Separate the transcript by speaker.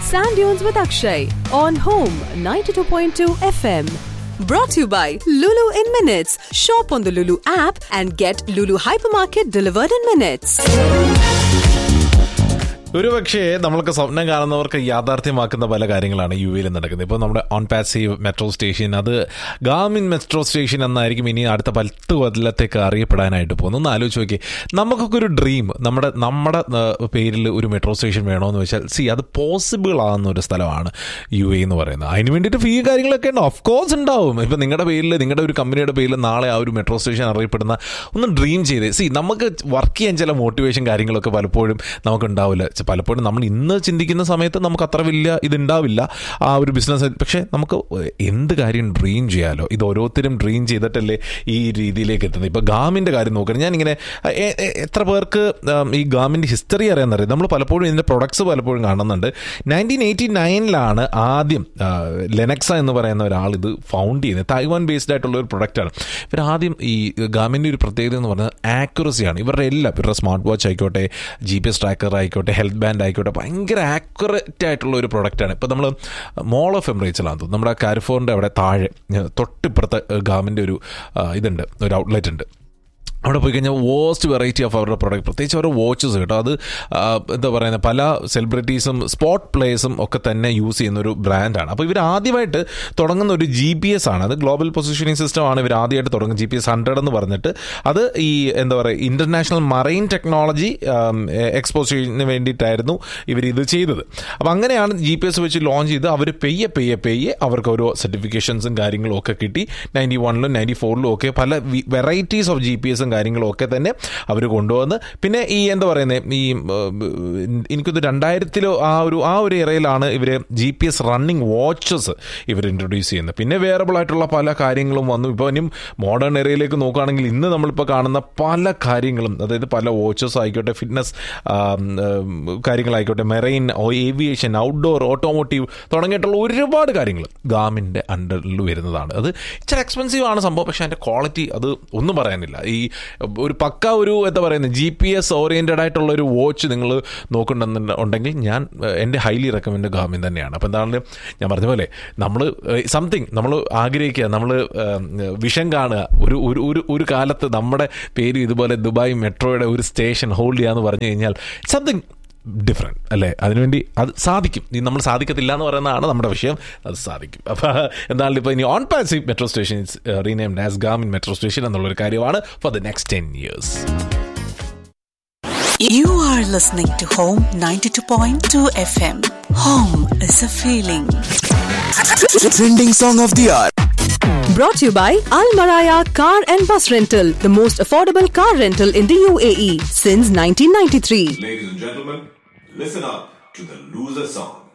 Speaker 1: Sand Dunes with Akshay on Home 92.2 FM. Brought to you by Lulu in Minutes. Shop on the Lulu app and get Lulu Hypermarket delivered in minutes.
Speaker 2: ഒരു പക്ഷേ നമ്മൾക്ക് സ്വപ്നം കാണുന്നവർക്ക് യാഥാർത്ഥ്യമാക്കുന്ന പല കാര്യങ്ങളാണ് U എയിൽ നടക്കുന്നത് ഇപ്പോൾ നമ്മുടെ ഓൺ പാസീവ് മെട്രോ സ്റ്റേഷൻ അത് ഗാമിൻ മെട്രോ സ്റ്റേഷൻ എന്നായിരിക്കും ഇനി അടുത്ത പത്ത് കൊല്ലത്തേക്ക് അറിയപ്പെടാനായിട്ട് പോകുന്നത് ഒന്ന് ആലോചിച്ച് നോക്കി നമുക്കൊക്കെ ഒരു ഡ്രീം നമ്മുടെ നമ്മുടെ പേരിൽ ഒരു മെട്രോ സ്റ്റേഷൻ വേണമെന്ന് വെച്ചാൽ സി അത് പോസിബിൾ ആകുന്ന ഒരു സ്ഥലമാണ് യു എ എന്ന് പറയുന്നത് അതിന് വേണ്ടിയിട്ട് ഫീ കാര്യങ്ങളൊക്കെ ഉണ്ട് ഓഫ് കോഴ്സ് ഉണ്ടാവും ഇപ്പം നിങ്ങളുടെ പേരിൽ നിങ്ങളുടെ ഒരു കമ്പനിയുടെ പേരിൽ നാളെ ആ ഒരു മെട്രോ സ്റ്റേഷൻ അറിയപ്പെടുന്ന ഒന്ന് ഡ്രീം ചെയ്ത് സി നമുക്ക് വർക്ക് ചെയ്യാൻ ചില മോട്ടിവേഷൻ കാര്യങ്ങളൊക്കെ പലപ്പോഴും നമുക്ക് ഉണ്ടാവില്ല ചെ- പലപ്പോഴും നമ്മൾ ഇന്ന് ചിന്തിക്കുന്ന സമയത്ത് നമുക്ക് അത്ര വലിയ ഇതുണ്ടാവില്ല ആ ഒരു ബിസിനസ് പക്ഷേ നമുക്ക് എന്ത് കാര്യം ഡ്രീം ചെയ്യാലോ ഇത് ഓരോരുത്തരും ഡ്രീം ചെയ്തിട്ടല്ലേ ഈ രീതിയിലേക്ക് എത്തുന്നത് ഇപ്പോൾ ഗാമിൻ്റെ കാര്യം നോക്കണം ഞാനിങ്ങനെ എ- എ- എത്ര പേർക്ക് ഉം, ഈ ഗാമിൻ്റെ ഹിസ്റ്ററി അറിയാമെന്നറിയാം നമ്മൾ പലപ്പോഴും ഇതിൻ്റെ പ്രൊഡക്ട്സ് പലപ്പോഴും കാണുന്നുണ്ട് നയൻറ്റീൻ എയ്റ്റി നയനിലാണ് ആദ്യം ആ, ലെനക്സ എന്ന് പറയുന്ന ഒരാൾ ഇത് ഫൗണ്ട് ചെയ്യുന്നത് തായ്വാൻ ബേസ്ഡ് ആയിട്ടുള്ള ഒരു പ്രൊഡക്റ്റാണ് ഇവർ ആദ്യം ഈ ഗാമിൻ്റെ ഒരു പ്രത്യേകത എന്ന് പറഞ്ഞാൽ ആക്യുറസിയാണ് ഇവരുടെ എല്ലാം ഇവരുടെ സ്മാർട്ട് വാച്ച് ആയിക്കോട്ടെ ജി പി എസ് ട്രാക്കർ ആയിക്കോട്ടെ ഹെൽത്ത് ബാൻഡ് ആയിക്കോട്ടെ ഭയങ്കര ആക്യുറേറ്റ് ആയിട്ടുള്ള ഒരു പ്രൊഡക്റ്റാണ് ഇപ്പോൾ നമ്മൾ മോൾ ഓഫ് എംറേച്ചിലാണ് തോന്നുന്നു നമ്മുടെ കാരിഫോറിൻ്റെ അവിടെ താഴെ ഏ, തൊട്ടിപ്പുറത്ത് ഗാമിൻ്റെ ഒരു ആ, ഇതുണ്ട് ഒരു ഔട്ട്ലെറ്റ് ഉണ്ട് അവിടെ പോയി കഴിഞ്ഞാൽ വോസ്റ്റ് വെറൈറ്റി ഓഫ് അവരുടെ പ്രോഡക്റ്റ് പ്രത്യേകിച്ച് അവരുടെ വാച്ചസ് കേട്ടോ അത് ആ, എന്താ പറയുന്നത് പല സെലിബ്രിറ്റീസും സ്പോട്ട് പ്ലേയേഴ്സും ഒക്കെ തന്നെ യൂസ് ചെയ്യുന്ന ഒരു ബ്രാൻഡാണ് അപ്പോൾ ഇവർ ആദ്യമായിട്ട് തുടങ്ങുന്ന ഒരു ജി പി എസ് ആണ് അത് ഗ്ലോബൽ പൊസിഷനിങ് സിസ്റ്റം ആണ് ഇവർ ആദ്യമായിട്ട് തുടങ്ങുന്നത് ജി പി എസ് ഹൺഡ്രഡ് എന്ന് പറഞ്ഞിട്ട് അത് ഈ എന്താ പറയുക ഇന്റർനാഷണൽ മറൈൻ ടെക്നോളജി എക്സ്പോസിന് വേണ്ടിയിട്ടായിരുന്നു ഇവർ ഇത് ചെയ്തത് അപ്പോൾ അങ്ങനെയാണ് ജി പി എസ് വെച്ച് ലോഞ്ച് ചെയ്ത് അവർ പെയ്യെ പെയ്യെ പെയ്യെ അവർക്ക് ഓരോ സർട്ടിഫിക്കേഷൻസും കാര്യങ്ങളും ഒക്കെ കിട്ടി നയൻറ്റി വണ്ണിലും നയൻറ്റി ഫോറിലും ഒക്കെ പല വെറൈറ്റീസ് ഓഫ് ജി പി എസും കാര്യങ്ങളും ഒക്കെ തന്നെ അവർ കൊണ്ടുവന്ന് പിന്നെ ഈ എന്താ പറയുന്നത് ഈ ഏഹ്, എനിക്കൊന്ന് രണ്ടായിരത്തിലോ ആ ഒരു ആ ഒരു ഇറയിലാണ് ഇവർ G P S running watches ഇവർ ഇൻട്രൊഡ്യൂസ് ചെയ്യുന്നത് പിന്നെ വേറബിൾ ആയിട്ടുള്ള പല കാര്യങ്ങളും വന്നു ഇപ്പോൾ ഇനിയും മോഡേൺ എറയിലേക്ക് നോക്കുകയാണെങ്കിൽ ഇന്ന് നമ്മളിപ്പോൾ കാണുന്ന പല കാര്യങ്ങളും അതായത് പല വാച്ചസ് ആയിക്കോട്ടെ ഫിറ്റ്നസ് കാര്യങ്ങളായിക്കോട്ടെ മെറൈൻ ഏവിയേഷൻ ഔട്ട്ഡോർ ഓട്ടോമോട്ടീവ് തുടങ്ങിയിട്ടുള്ള ഒരുപാട് കാര്യങ്ങൾ ഗാമിൻ്റെ അണ്ടറിൽ വരുന്നതാണ് അത് ഇച്ചിരി എക്സ്പെൻസീവ് ആണ് സംഭവം പക്ഷേ അതിൻ്റെ ക്വാളിറ്റി അത് ഒന്നും പറയാനില്ല ഈ ഒരു പക്ക ഒരു എന്താ പറയുന്നത് ജി പി എസ് ഓറിയൻറ്റഡ് ആയിട്ടുള്ള ഒരു വാച്ച് നിങ്ങൾ നോക്കുന്നുണ്ടെന്നുണ്ടെങ്കിൽ ഞാൻ ഏഹ്, എൻ്റെ ഹൈലി റെക്കമെൻഡ് ഗാമിൻ തന്നെയാണ് അപ്പോൾ എന്താണെങ്കിലും ഞാൻ പറഞ്ഞ പോലെ നമ്മൾ സംതിങ് നമ്മൾ ആഗ്രഹിക്കുക നമ്മൾ വിഷൻ കാണുക ഒരു ഒരു ഒരു ഒരു കാലത്ത് നമ്മുടെ പേര് ഇതുപോലെ ദുബായ് മെട്രോയുടെ ഒരു സ്റ്റേഷൻ ഹോൾഡ് ചെയ്യാന്ന് പറഞ്ഞു കഴിഞ്ഞാൽ സംതിങ് ഡിഫറെൻറ്റ് അല്ലേ അതിനുവേണ്ടി അത് സാധിക്കും ഈ നമ്മൾ സാധിക്കത്തില്ല എന്ന് പറയുന്നതാണ് നമ്മുടെ വിഷയം അത് സാധിക്കും അപ്പോൾ എന്തായാലും ഇപ്പോൾ ഇനി on passive metro station renamed as Garmin metro station എന്നുള്ളൊരു കാര്യമാണ് for the next ten years
Speaker 3: You are listening to Home 92.2 FM. Home is a feeling.
Speaker 4: Trending song of the hour.
Speaker 1: Brought to you by Al Maraya Car and Bus Rental, the most affordable car rental in the UAE since 1993.
Speaker 5: Ladies and gentlemen, listen up to the loser song.